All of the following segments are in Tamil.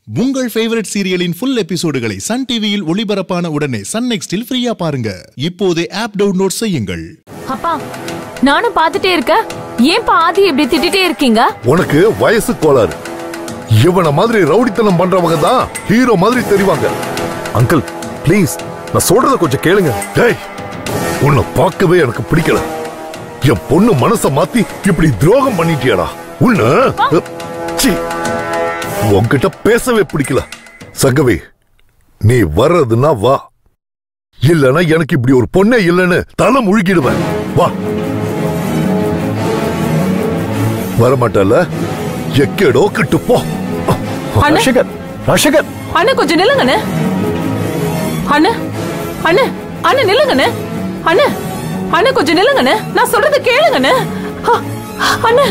உங்கள் ஃபேவரட் சீரியலின் ஃபுல் எபிசோடுகளை சன் டிவியில் ஒளிபரப்பான உடனே சன் நெக்ஸ்டில் ஃப்ரீயா பாருங்க இப்போதே ஆப் டவுன்லோட் செய்யுங்கள் அப்பா நானும் பாத்துட்டே இருக்க ஏன்பா ஆதி இப்படி திட்டிட்டே இருக்கீங்க உனக்கு வயசு கோளாறு இவன மாதிரி ரவுடித்தனம் பண்றவங்க தான் ஹீரோ மாதிரி தெரிவாங்க அங்கிள் ப்ளீஸ் நான் சொல்றத கொஞ்சம் கேளுங்க டேய் உன்னை பார்க்கவே எனக்கு பிடிக்கல என் பொண்ணு மனச மாத்தி இப்படி துரோகம் பண்ணிட்டியாடா உன்ன சீ, உன்கிட்ட பேசவே பிடிக்கல சங்கவி நீ வர்றதுன்னா வா இல்லனா எனக்கு இப்படி ஒரு பொண்ணே இல்லைன்னு தலை முழுகிடுவேன் வா வரமாட்டல எக்கேடோ கிட்டு போ அண்ணே. ராஷகர் ராஷகர் அண்ணா கொஞ்சம் நில்லுங்கண்ணே அண்ணா அண்ணா அண்ணா நில்லுங்கண்ணே அண்ணா அண்ணா கொஞ்சம் நில்லுங்கண்ணே நான் சொல்றத கேளுங்கண்ணே ஆ, அண்ணா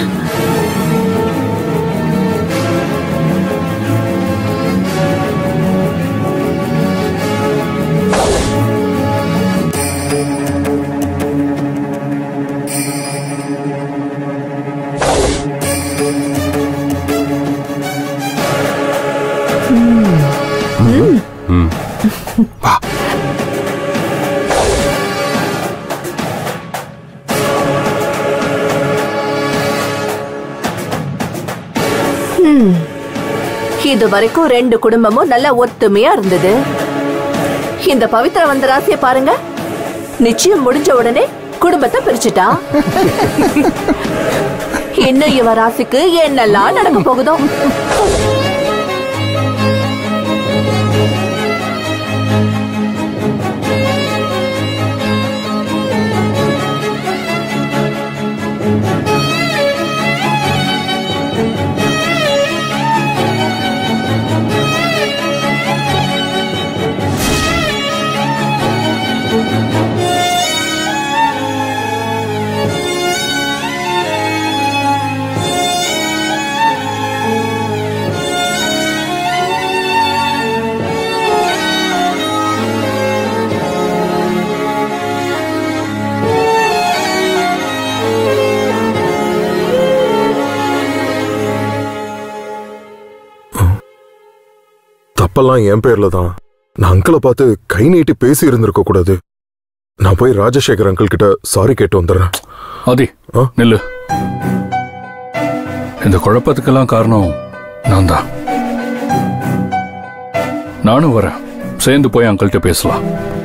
இது வரைக்கும் ரெண்டு குடும்பமும் நல்ல ஒத்துமையா இருந்தது இந்த பவித்ரா வந்த ராசியை பாருங்க நிச்சயம் முடிஞ்ச உடனே குடும்பத்தை பிரிச்சுட்டா இன்னும் இவ ராசிக்கு என்னெல்லாம் நடக்க போகுதோ தப்பெல்லாம் என் பேர்ல தான் நான் அங்கிளை பார்த்து கை நீட்டி பேசி இருந்திருக்க கூடாது நான் போய் ராஜசேகர் அங்கிள் கிட்ட சாரி கேட்டு வந்துடுறேன் ஆதி ஆ? நில்லு இந்த குழப்பத்துக்கெல்லாம் காரணம் நான் தான் நானும் வரேன் சேர்ந்து போய் அங்கிள்கிட்ட பேசலாம்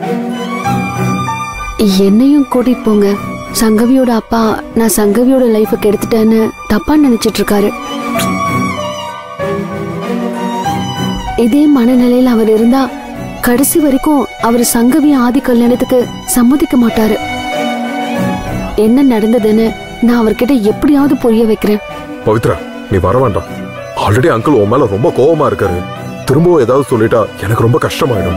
என்னையும் கூட்டிட்டு போங்க சங்கவியோட அப்பா நான் சங்கவியோட லைஃப கெடுத்துட்டேன்னு தப்பா நினைச்சிட்டு இருக்காரு இதே மனநிலையில அவர் இருந்தா கடைசி வரைக்கும் அவர் சங்கவி ஆதி கல்யாணத்துக்கு சம்மதிக்க மாட்டாரு என்ன நடந்ததுன்னு நான் அவர்கிட்ட எப்படியாவது புரிய வைக்கிறேன் பவித்ரா நீ வர வேண்டாம் ஆல்ரெடி அங்கிள் உன் மேல ரொம்ப கோவமா இருக்காரு திரும்பவும் ஏதாவது சொல்லிட்டா எனக்கு ரொம்ப கஷ்டமாயிடும்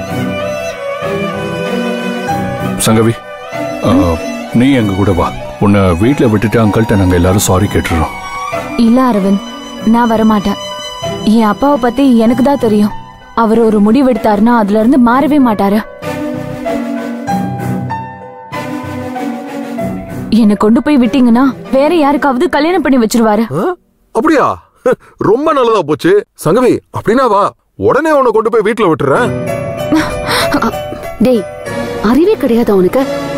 சங்கவி ஆ, நீ எங்க கூட வா உன்னை வீட்டில் விட்டுட்டு அங்கிள்கிட்ட நாங்கள் எல்லாரும் சாரி கேட்டுறோம் இல்ல அரவிந்த் நான் வரமாட்டேன் என் அப்பாவை பத்தி எனக்கு தான் தெரியும் அவர் ஒரு முடிவு எடுத்தாருன்னா அதுல இருந்து மாறவே மாட்டாரு என்னை கொண்டு போய் விட்டீங்கன்னா வேற யாருக்காவது கல்யாணம் பண்ணி வச்சிருவாரு ஆ? அப்படியா ரொம்ப நல்லதா போச்சு சங்கவி அப்படின்னா வா உடனே உன்னை கொண்டு போய் வீட்டுல விட்டுறேன் டேய் அறிவே கிடையாது அவனுக்கு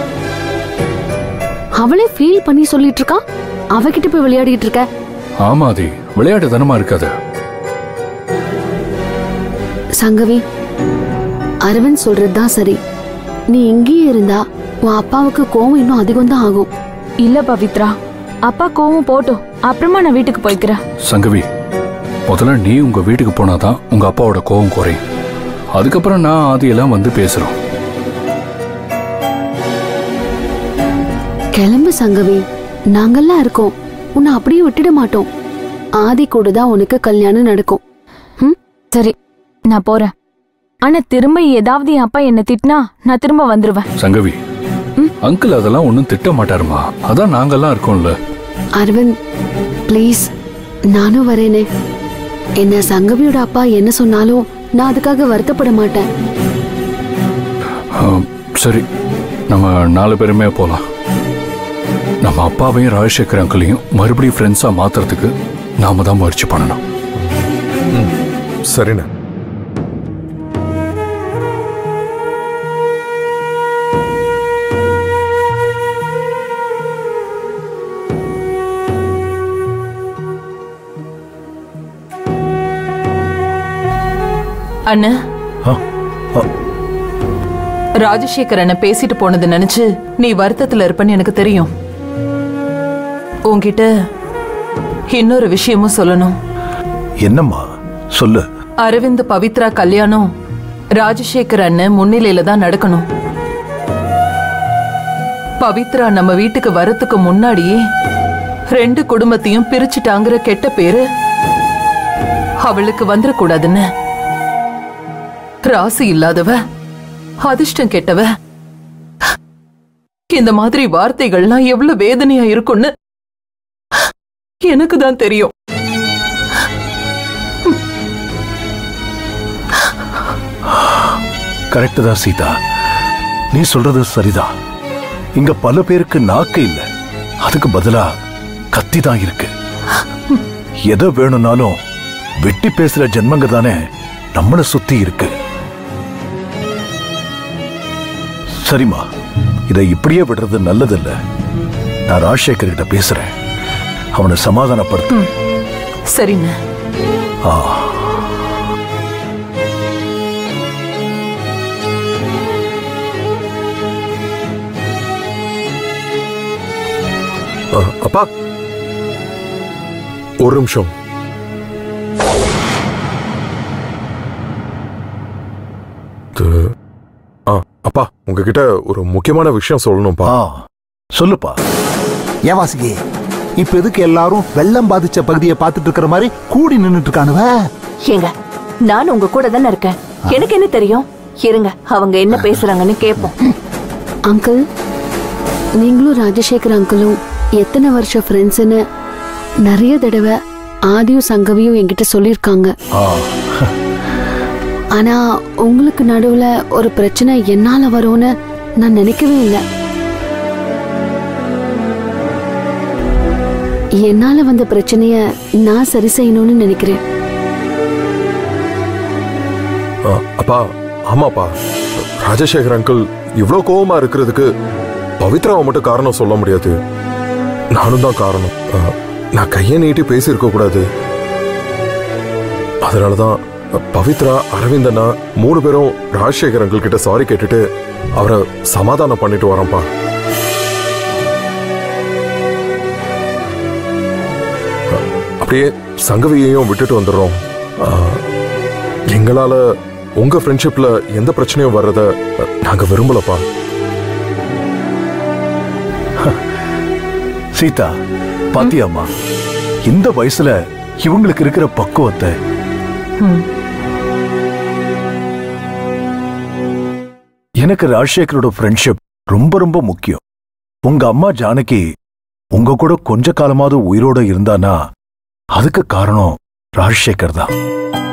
அவளே ஃபீல் பண்ணி சொல்லிட்டு இருக்கா அவகிட்ட போய் விளையாடிட்டு இருக்க ஆமா ஆதி விளையாட்டு தனமா இருக்காது சங்கவி அரவிந்த் சொல்றதுதான் சரி நீ இங்கேயே இருந்தா உன் அப்பாவுக்கு கோவம் இன்னும் அதிகம் தான் ஆகும் இல்ல பவித்ரா அப்பா கோவம் போட்டும் அப்புறமா நான் வீட்டுக்கு போய்க்கிறேன் சங்கவி முதல்ல நீ உங்க வீட்டுக்கு போனாதான் உங்க அப்பாவோட கோவம் குறையும் அதுக்கப்புறம் நான் ஆதியெல்லாம் வந்து பேசுறோம் கிளம்பு சங்கவி நாங்கெல்லாம் இருக்கோம் உன்னை அப்படியே விட்டுட மாட்டோம் ஆதி கூட தான் உனக்கு கல்யாணம் நடக்கும் ம் சரி நான் போறேன் ஆனா திரும்ப ஏதாவது என் அப்பா என்ன திட்டினா நான் திரும்ப வந்துருவேன் சங்கவி அங்கிள் அதெல்லாம் ஒன்றும் திட்ட மாட்டாருமா அதான் நாங்கெல்லாம் இருக்கோம்ல அரவிந்த் ப்ளீஸ் நானும் வரேனே என்ன சங்கவியோட அப்பா என்ன சொன்னாலும் நான் அதுக்காக வருத்தப்பட மாட்டேன் ஆ, சரி நம்ம நாலு பேருமே போலாம் நம்ம அப்பாவையும் ராஜசேகர் அங்கிளையும் மறுபடியும் ஃப்ரெண்ட்ஸா மாத்துறதுக்கு நாம தான் முயற்சி பண்ணணும் சரிண்ணே அண்ணா ஆ, ஆ. ராஜசேகர் அண்ணன் பேசிட்டு போனது நினைச்சு நீ வருத்தத்துல இருப்பன்னு எனக்கு தெரியும் உன்கிட்ட இன்னொரு விஷயமும் சொல்லணும் என்னம்மா சொல்லு அரவிந்த் பவித்ரா கல்யாணம் ராஜசேகர் அண்ணன் முன்னிலையில தான் நடக்கணும் பவித்ரா நம்ம வீட்டுக்கு வரத்துக்கு முன்னாடியே ரெண்டு குடும்பத்தையும் பிரிச்சுட்டாங்கிற கெட்ட பேரு அவளுக்கு வந்துடக்கூடாதுன்னு ராசி இல்லாதவ அதிர்ஷ்டம் கெட்டவ இந்த மாதிரி வார்த்தைகள்லாம் எவ்வளவு வேதனையா இருக்கும்னு எனக்கு தான் தெரியும் கரெக்ட் தான் சீதா நீ சொல்றது சரிதான் இங்க பல பேருக்கு நாக்கு இல்ல அதுக்கு பதிலா கத்தி தான் இருக்கு எதை வேணும்னாலும் வெட்டி பேசுற ஜென்மங்க தானே நம்மள சுத்தி இருக்கு சரிம்மா இதை இப்படியே விடுறது நல்லதில்ல நான் ராஜசேகர் கிட்ட பேசுறேன் அவனை சமாதானப்படுத்து சரிண்ண ஆ ஆ, அப்பா ஒரு நிமிஷம் இது- ஆ, அப்பா உங்ககிட்ட ஒரு முக்கியமான விஷயம் சொல்லணும்ப்பா ஆ சொல்லுப்பா ஏன் வாசுகி இப்ப எதுக்கு எல்லாரும் வெள்ளம் பாதிச்ச பகுதியை பார்த்துட்டு இருக்கிற மாதிரி கூடி நின்னுட்டு இருக்கானுவ ஏங்க நான் உங்க கூட தானே இருக்கேன் எனக்கு என்ன தெரியும் இருங்க அவங்க என்ன பேசுறாங்கன்னு கேட்போம் அங்கிள் நீங்களும் ராஜசேகர் அங்கிளும் எத்தனை வருஷம் ஃப்ரெண்ட்ஸ்னு நிறைய தடவை ஆதியும் சங்கவியும் என்கிட்ட சொல்லியிருக்காங்க ஆ ஆனா உங்களுக்கு நடுவுல ஒரு பிரச்சனை என்னால வரும்னு நான் நினைக்கவே இல்லை என்னால வந்த பிரச்சனைய நான் சரி செய்யணும்னு நினைக்கிறேன் ஆ, அப்பா ஆமாப்பா ராஜசேகர் அங்கிள் இவ்ளோ கோவமா இருக்கிறதுக்கு பவித்ராவை மட்டும் காரணம் சொல்ல முடியாது நானும் தான் காரணம் ஆ, நான் கையை நீட்டி பேசியிருக்க கூடாது அதனாலதான் பவித்ரா அரவிந்தனா மூணு பேரும் ராஜசேகர் அங்கிள் கிட்ட சாரி கேட்டுட்டு அவரை சமாதானம் பண்ணிட்டு வரோம்ப்பா ஆ, அப்படியே சங்கவியையும் விட்டுட்டு வந்துடுறோம் ஆ, எங்களால உங்க ஃப்ரெண்ட்ஷிப்ல எந்த பிரச்சனையும் வர்றத அஹ், நாங்க விரும்பலப்பா சீதா பாத்தியாம்மா இந்த வயசுல இவங்களுக்கு இருக்கிற பக்குவத்தை எனக்கு ராஜசேகரோட ஃப்ரெண்ட்ஷிப் ரொம்ப ரொம்ப முக்கியம் உங்க அம்மா ஜானகி உங்க கூட கொஞ்ச காலமாவது உயிரோட இருந்தானா அதுக்கு காரணம் ராஜசேகர் தான்